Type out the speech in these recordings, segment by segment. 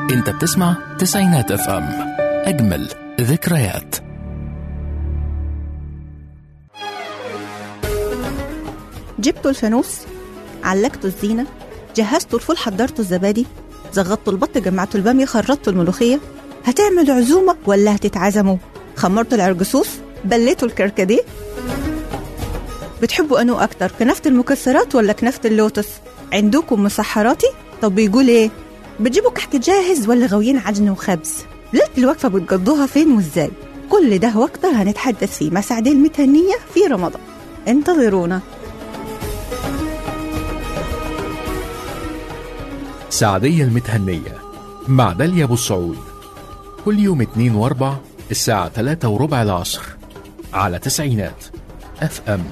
انت بتسمع تسعينات اف ام اجمل ذكريات جبتوا الفانوس علقتوا الزينة جهزتوا الفول حضرتوا الزبادي زغطتوا البط جمعتوا البامية خرطتوا الملوخية هتعملوا عزومة ولا هتتعزموا خمرتوا العرجسوس بليتوا الكركديه بتحبوا أنو أكتر كنافة المكسرات ولا كنافة اللوتس عندكم مسحراتي طب بيقول إيه بتجيبوا كحك جاهز ولا غاويين عجن وخبز ليلة الوقفة بتقضوها فين وإزاي كل ده وأكتر هنتحدث فيه مع سعدين المتهنية في رمضان انتظرونا سعدية المتهنية مع داليا أبو السعود كل يوم اتنين واربع الساعة تلاتة وربع العصر على تسعينات اف ام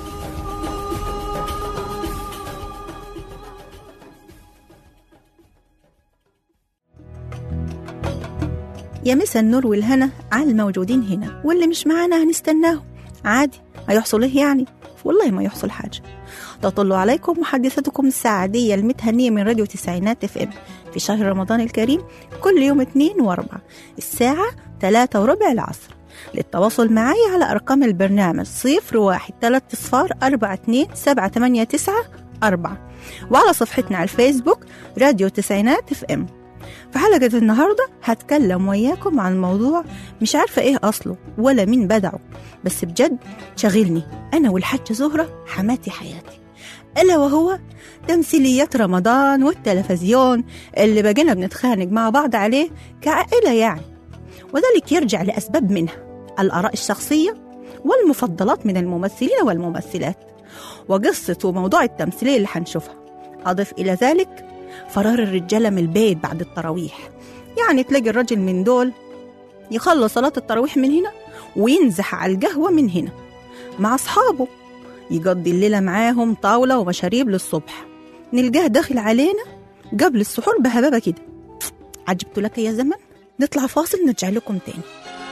يا مسا النور والهنا على الموجودين هنا واللي مش معانا هنستناهم عادي هيحصل ايه يعني والله ما يحصل حاجة تطل عليكم محدثتكم السعدية المتهنية من راديو تسعينات اف ام في شهر رمضان الكريم كل يوم اثنين واربع الساعة ثلاثة وربع العصر للتواصل معي على أرقام البرنامج صفر واحد ثلاثة صفار أربعة اتنين سبعة ثمانية تسعة أربعة وعلى صفحتنا على الفيسبوك راديو تسعينات اف ام في حلقة النهاردة هتكلم وياكم عن موضوع مش عارفة ايه أصله ولا مين بدعه بس بجد شغلني أنا والحاجة زهرة حماتي حياتي ألا وهو تمثيليات رمضان والتلفزيون اللي بقينا بنتخانق مع بعض عليه كعائلة يعني وذلك يرجع لأسباب منها الآراء الشخصية والمفضلات من الممثلين والممثلات وقصة وموضوع التمثيلية اللي هنشوفها أضف إلى ذلك فرار الرجالة من البيت بعد التراويح يعني تلاقي الرجل من دول يخلص صلاة التراويح من هنا وينزح على القهوة من هنا مع أصحابه يقضي الليلة معاهم طاولة ومشاريب للصبح نلقاه داخل علينا قبل السحور بهبابة كده عجبت لك يا زمن نطلع فاصل نرجع لكم تاني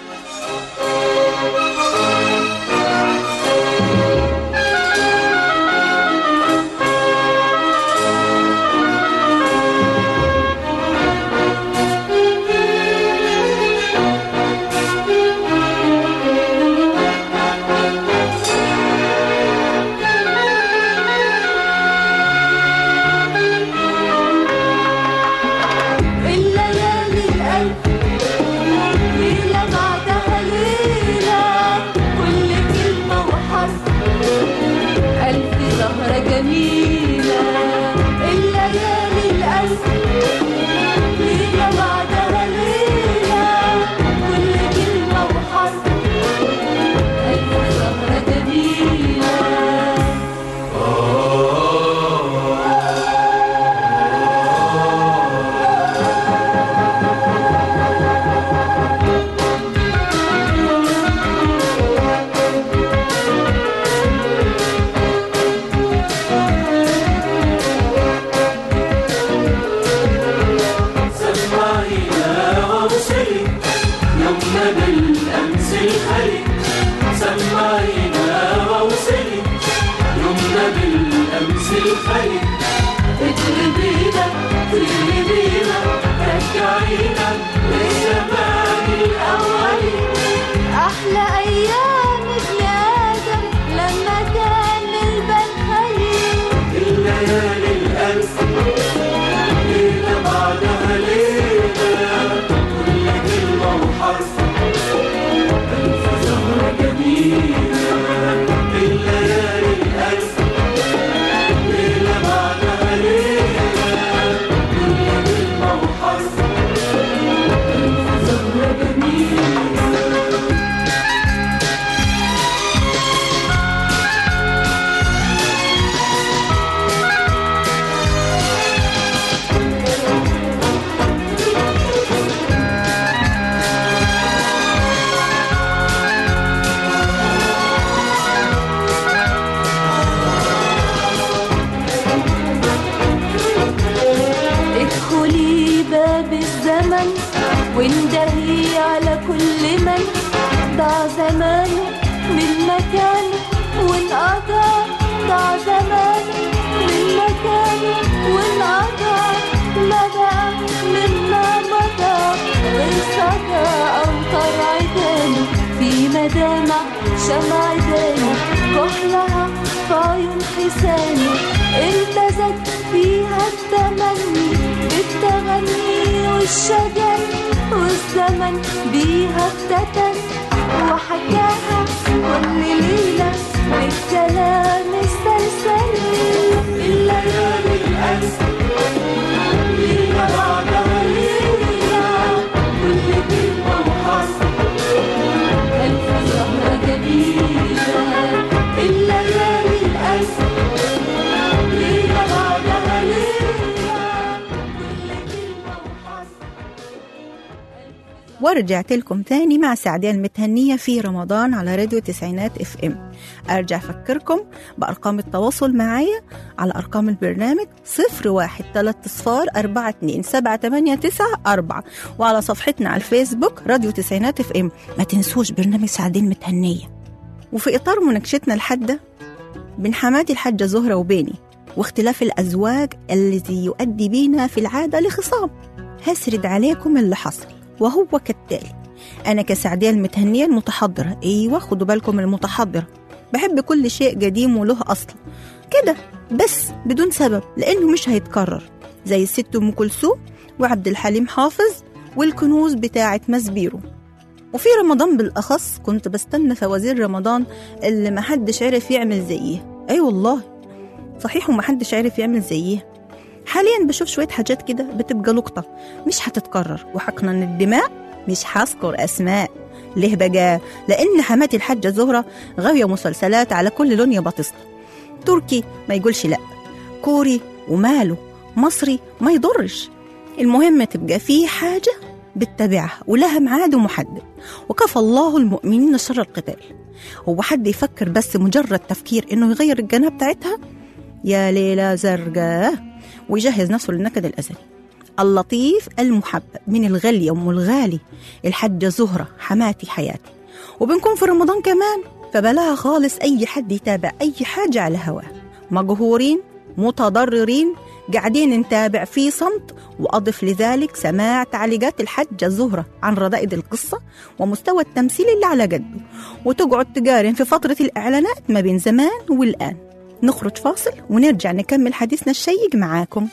الليالي الألف ليلة بعدها ليلة كل كلمة وحرف ألف زهرة جميلة الليالي الألف ليلة بعدها ليلة كل كلمة وحرف ألف زهرة جميلة سمعينا وابصري يومنا بالأمس الخلي سمعينا وابصري يومنا بالأمس الخلي اجلبينا تجلبينا رجعينا للزمان الأولي أحلى أيامك يا آدم لما كان البال خليل الليالي الألف ليلة بعدها ليلة كل كلمة وحرف ألف زهرة جميلة الليالي الألف ليلة بعدها ليلة كل كلمة وحرف ألف زهرة جميلة ادخلي باب الزمن واندهي على كل من ضاع زمانه من مكانه وانقضى ضاع زمانه من مكانه وانقضى ما بقى مما مضى شمع داني كحلها في عيون حساني التزت فيها التمني بالتغني والشجن والزمن بيها افتتن وحكاها كل ليلة بالكلام السلسل الليالي الأسد ليلة بعدها ليلة كل كلمة وحرف ألف زهرة جميلة الليالي الأسد ليلة بعدها ليلة كل كلمة وحرف ورجعت لكم تاني مع سعدية المتهنية في رمضان على راديو تسعينات اف ام ارجع افكركم بارقام التواصل معايا على ارقام البرنامج 01 3 صفار 42 7 8 9 4 وعلى صفحتنا على الفيسبوك راديو تسعينات اف ام ما تنسوش برنامج سعدية المتهنية وفي اطار مناقشتنا الحادة بين حماتي الحاجة زهرة وبيني واختلاف الأزواج الذي يؤدي بينا في العادة لخصام هسرد عليكم اللي حصل وهو كالتالي أنا كسعدية المتهنية المتحضرة أيوة خدوا بالكم المتحضرة بحب كل شيء قديم وله أصل كده بس بدون سبب لأنه مش هيتكرر زي الست أم كلثوم وعبد الحليم حافظ والكنوز بتاعة مسبيرو وفي رمضان بالأخص كنت بستنى فوازير رمضان اللي محدش عرف يعمل زيه أي والله صحيح ومحدش عرف يعمل زيه حاليا بشوف شوية حاجات كده بتبقى لقطة مش هتتكرر وحقنا الدماء مش هذكر أسماء ليه بقى؟ لأن حماتي الحاجة زهرة غاوية مسلسلات على كل لون يا بطسطة تركي ما يقولش لأ كوري وماله مصري ما يضرش المهم تبقى في حاجة بتتابعها ولها ميعاد محدد وكفى الله المؤمنين شر القتال هو حد يفكر بس مجرد تفكير انه يغير الجناه بتاعتها يا ليلة زرقاء ويجهز نفسه للنكد الأزلي اللطيف المحبب من الغالية أم الغالي الحجة زهرة حماتي حياتي وبنكون في رمضان كمان فبلاها خالص أي حد يتابع أي حاجة على هواه مقهورين متضررين قاعدين نتابع في صمت وأضف لذلك سماع تعليقات الحجة زهرة عن رذائذ القصة ومستوى التمثيل اللي على قده وتقعد تقارن في فترة الإعلانات ما بين زمان والآن نخرج فاصل ونرجع نكمل حديثنا الشيق معاكم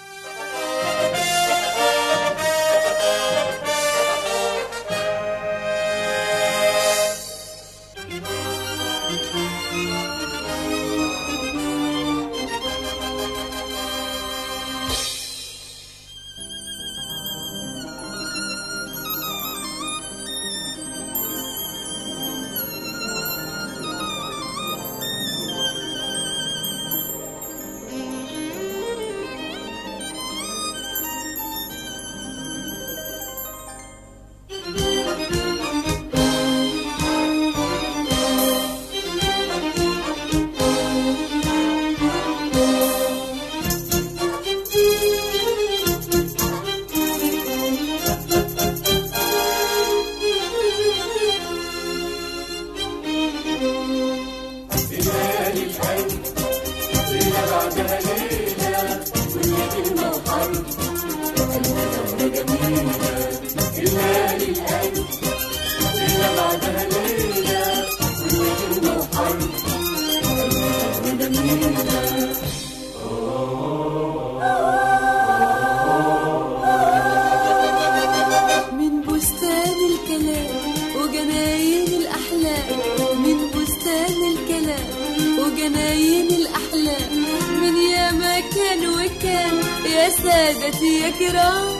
من بستان الكلام وجناين الأحلام من بستان الكلام وجناين الأحلام من يا مكان وكان يا سادتي يا كرام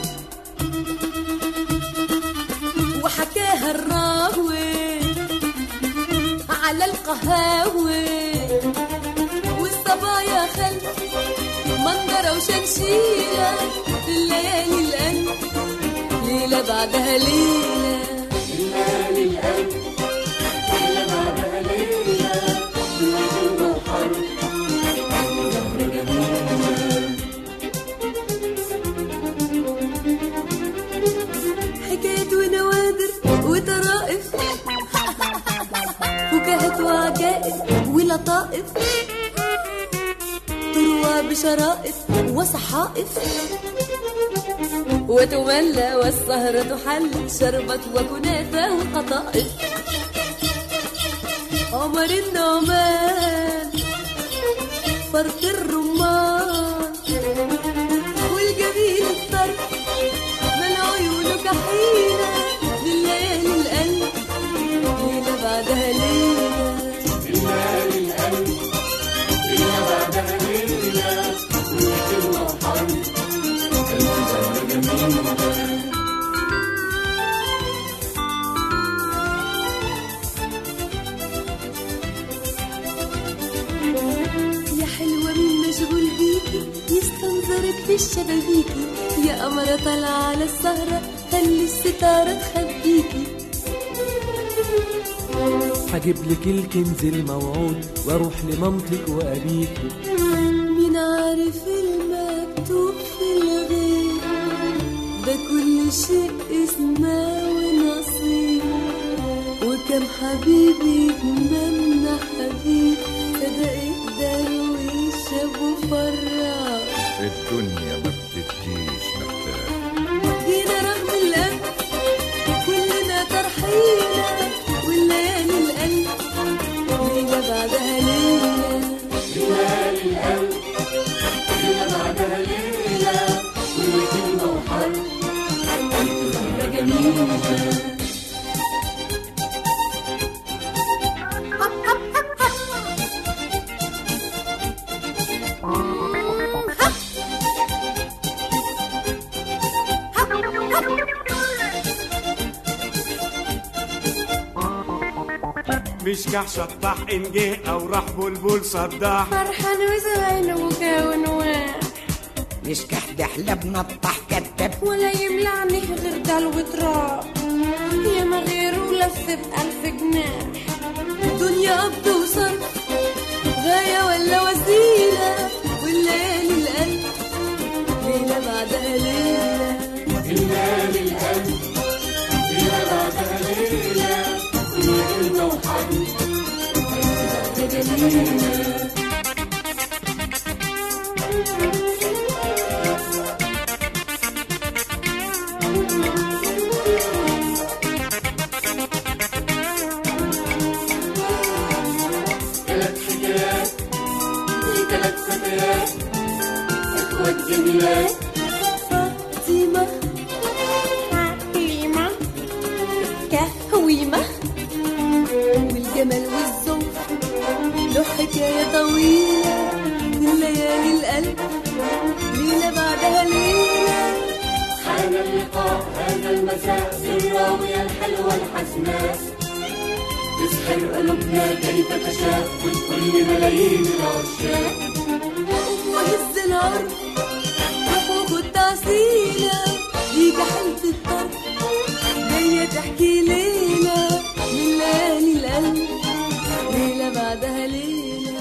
وحكاها الراوي على القهاوي والصبايا خلف منظرة وشمشيرة في الليالي الأنف ليلة بعدها ليلة حكاية ونوادر وطرائف فكاهة وعجائب ولطائف تروى بشرائف وصحائف وتملى والسهرة حل شربت وكنافة وقطائف قمر النعمان فرط الرمان والجميل الطرف مال عيونه كحيلة لليالي القلب ليلة بعدها ليلة يا حلوة مين مشغول بيكي يستنظرك في الشبابيكي يا قمرة طالعة على السهرة خلي الستارة تخبيكي هجيب لك الكنز الموعود واروح لمامتك وابيكي مين عارف المكتوب في الغيب ده كل شيء اسمه ونصيب وكم حبيب يتمنى حبيب صدق الدرويش ابو فراح الدنيا ما بتديش مرتاح جينا رغم القلب كلنا طرحينا والليالي القلب ليلة بعدها ليلة مش كح شطح إن جه أو راح بلبل صداح فرحان وزعل وكونواح مش كحد حلب نطح كتب ولا يملعني غير دل وتراب يا ما غيره لف بألف جناح دنيا قبض وصرف غاية ولا وسيلة والليالي القلب ليلة بعدها ليلة فاطمة فاطمة كهويمة والجمال والذوق له حكاية طويلة من ليالي القلب ليلة بعدها ليلة حان اللقاء هذا المساء بالراوية الحلوة الحسناء تسحر قلوبنا كيف تشاء والكل ملايين العشاق وهز العرض وفوق التعسيلة دي جحلة الطرف جاية تحكي ليلة من ليالي القلب ليلة بعدها ليلة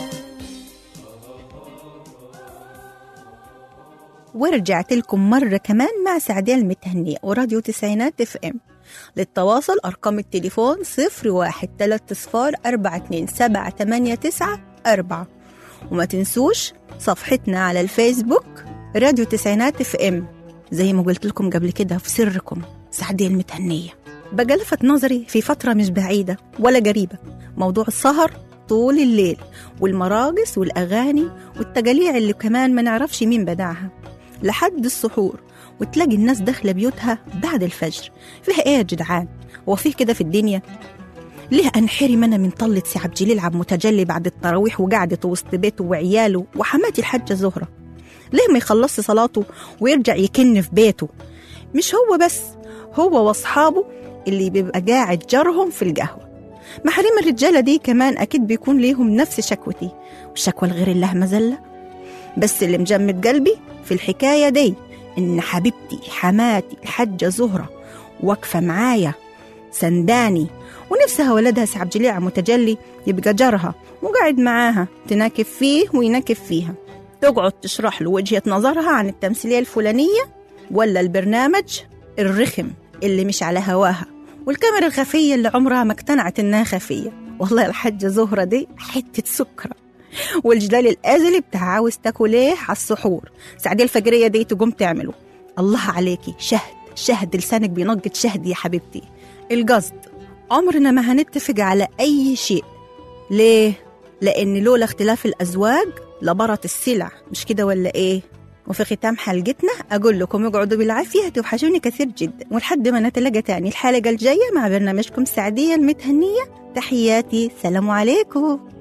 ورجعت لكم مرة كمان مع سعدية المتهنية وراديو تسعينات اف ام للتواصل أرقام التليفون صفر واحد تلات صفار أربعة اتنين سبعة تمانية تسعة أربعة وما تنسوش صفحتنا على الفيسبوك راديو تسعينات اف ام زي ما قلت لكم قبل كده في سركم سعدية المتهنية بقى لفت نظري في فترة مش بعيدة ولا قريبة موضوع السهر طول الليل والمراقص والأغاني والتجاليع اللي كمان ما نعرفش مين بدعها لحد السحور وتلاقي الناس داخلة بيوتها بعد الفجر فيها ايه يا جدعان هو فيه كده في الدنيا ليه انحرم انا من طلة سي عبد الجليل عبد متجلي بعد التراويح وقعدته وسط بيته وعياله وحماتي الحاجة زهرة ليه ما يخلصش صلاته ويرجع يكن في بيته مش هو بس هو واصحابه اللي بيبقى قاعد جارهم في القهوة محارم الرجالة دي كمان أكيد بيكون ليهم نفس شكوتي والشكوى الغير الله مزلة بس اللي مجمد قلبي في الحكاية دي إن حبيبتي حماتي الحاجة زهرة واقفة معايا سنداني ونفسها ولدها سي عبد الجليل متجلي يبقى جارها وقاعد معاها تناكف فيه ويناكف فيها تقعد تشرح له وجهة نظرها عن التمثيلية الفلانية ولا البرنامج الرخم اللي مش على هواها والكاميرا الخفية اللي عمرها ما اقتنعت إنها خفية والله الحاجة زهرة دي حتة سكرة والجدال الأزلي بتاع عاوز تاكل ايه على السحور سعدية الفجرية دي تقوم تعمله الله عليكي شهد شهد لسانك بينقط شهد يا حبيبتي القصد عمرنا ما هنتفق على أي شيء ليه؟ لأن لولا اختلاف الأزواج لبرت السلع مش كده ولا إيه؟ وفي ختام حلقتنا أقول لكم اقعدوا بالعافية هتوحشوني كثير جدا ولحد ما نتلاقى تاني الحلقة الجاية مع برنامجكم سعدية المتهنية تحياتي سلام عليكم